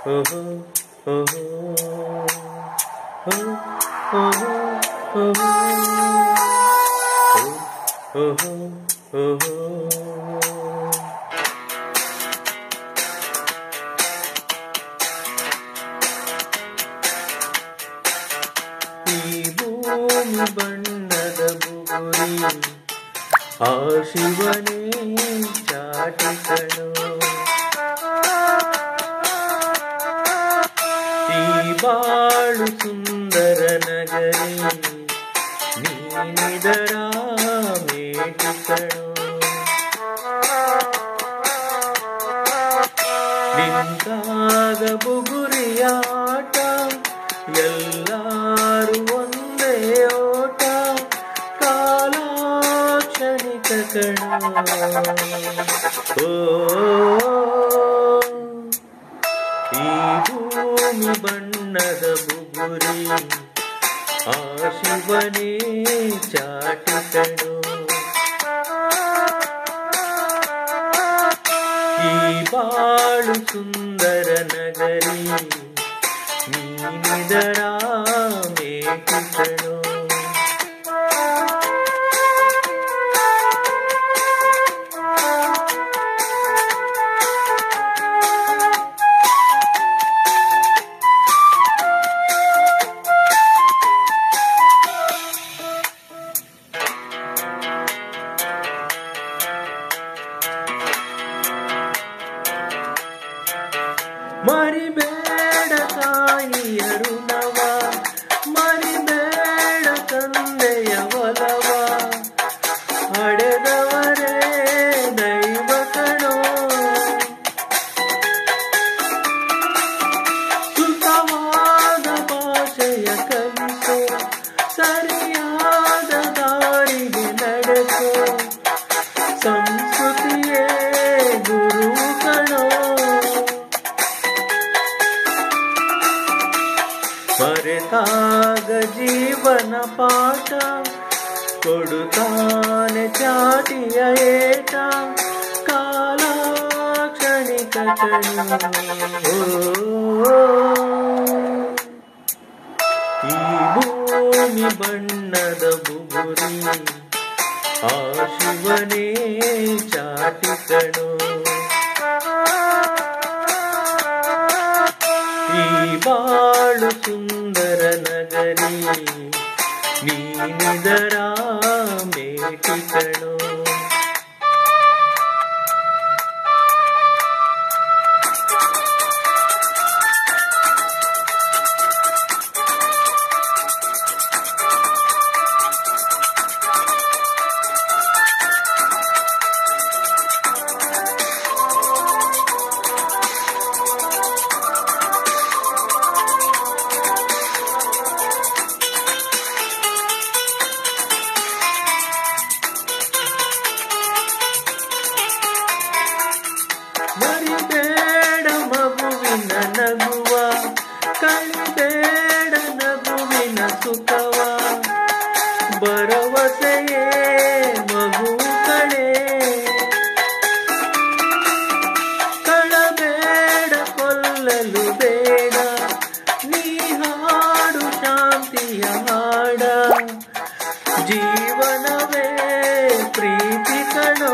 ಓಹೋ ಓಹೋ ಓಹೋ ಓಹೋ ಓಹೋ ಓಹೋ ಈ ಭೂಮಿ ಬಣ್ಣದ ಬುಗುರಿ ಆ ಶಿವನೇ ಚಾಟಿಕಣೋ ಈ ಬಾಳು ಸುಂದರ ನಗರಿ ನೀನಿದರ ಮೇಟಿಕಣೋ ನಿಂತಾಗ ಬುಗುರಿಯಾಟ ಎಲ್ಲಾರು ಒಂದೇ ಓಟ ಕಾಲ ಕ್ಷಣಿಕ ಕಣ ಓ ಈ ಭೂಮಿ ಬಣ್ಣದ ಬುಗುರಿ ಆ ಶಿವನೇ ಚಾಟಿಕಣೋ ಈ ಬಾಳು ಸುಂದರ ನಗರಿ ನೀನಿದರ ಮೇಟಿಕಣೋ ಮರಿಬೇಡ ತಾಯಿಯ ಋಣವ ಮರಿಬೇಡ ತಂದೆಯ ಒಲವ ಹಡೆದವರೇ ದೈವ ಕಣೋ ಸುಖವಾದ ಭಾಷೆಯ ಕಲಿಸೋ ಸರಿಯಾದ ದಾರಿಗೆ ನಡೆಸೋ ಸಂಸ್ಕೃತಿಯೇ ಗುರು ಕಣೋ ಮರೆತಾಗ ಜೀವನ ಪಾಠ ಕೊಡುತ್ತಾನೆ ಚಾಟಿಯ ಏಟ ಕಾಲ ಕ್ಷಣಿಕ ಈ ಭೂಮಿ ಬಣ್ಣದ ಬುಗುರಿ ಆ ಶಿವನೇ ಚಾಟಿಕಣೋ ಈ ಬಾಳು ಸುಂದರ ನಗರಿ ನೀನಿದರ ಮೇಟಿಕಣೋ ಮರಿಬೇಡ ಮಗುವಿನ ನಗುವ ಕಳಿಬೇಡ ನಗುವಿನ ಸುಖವ ಭರವಸೆಯೇ ಮಗು ಕಳೆ ಕಳಬೇಡ ಕೊಲ್ಲಲು ಬೇಡ ನೀ ಹಾಡು ಶಾಂತಿಯ ಹಾಡ ಜೀವನವೇ ಪ್ರೀತಿ ಕಣೋ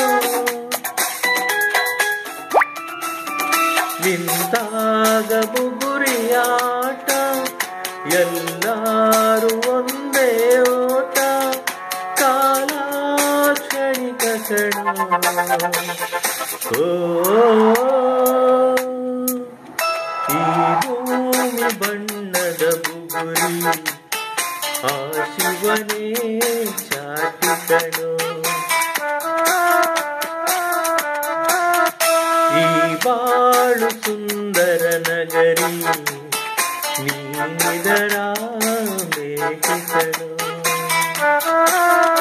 ನಿಂತಾಗ ಬುಗುರಿಯಾಟ ಎಲ್ಲಾರು ಒಂದೇ ಓಟ ಕಾಲ ಕ್ಷಣಿಕ ಕಣ ಓ ಈ ಭೂಮಿ ಬಣ್ಣದ ಬುಗುರಿ ಆ ಶಿವನೇ ಚಾಟಿಕಣೋ ಈ ಬಾಳು ಸುಂದರ ನಗರಿ ನೀನಿದರ ಮೇಟಿಕಣೋ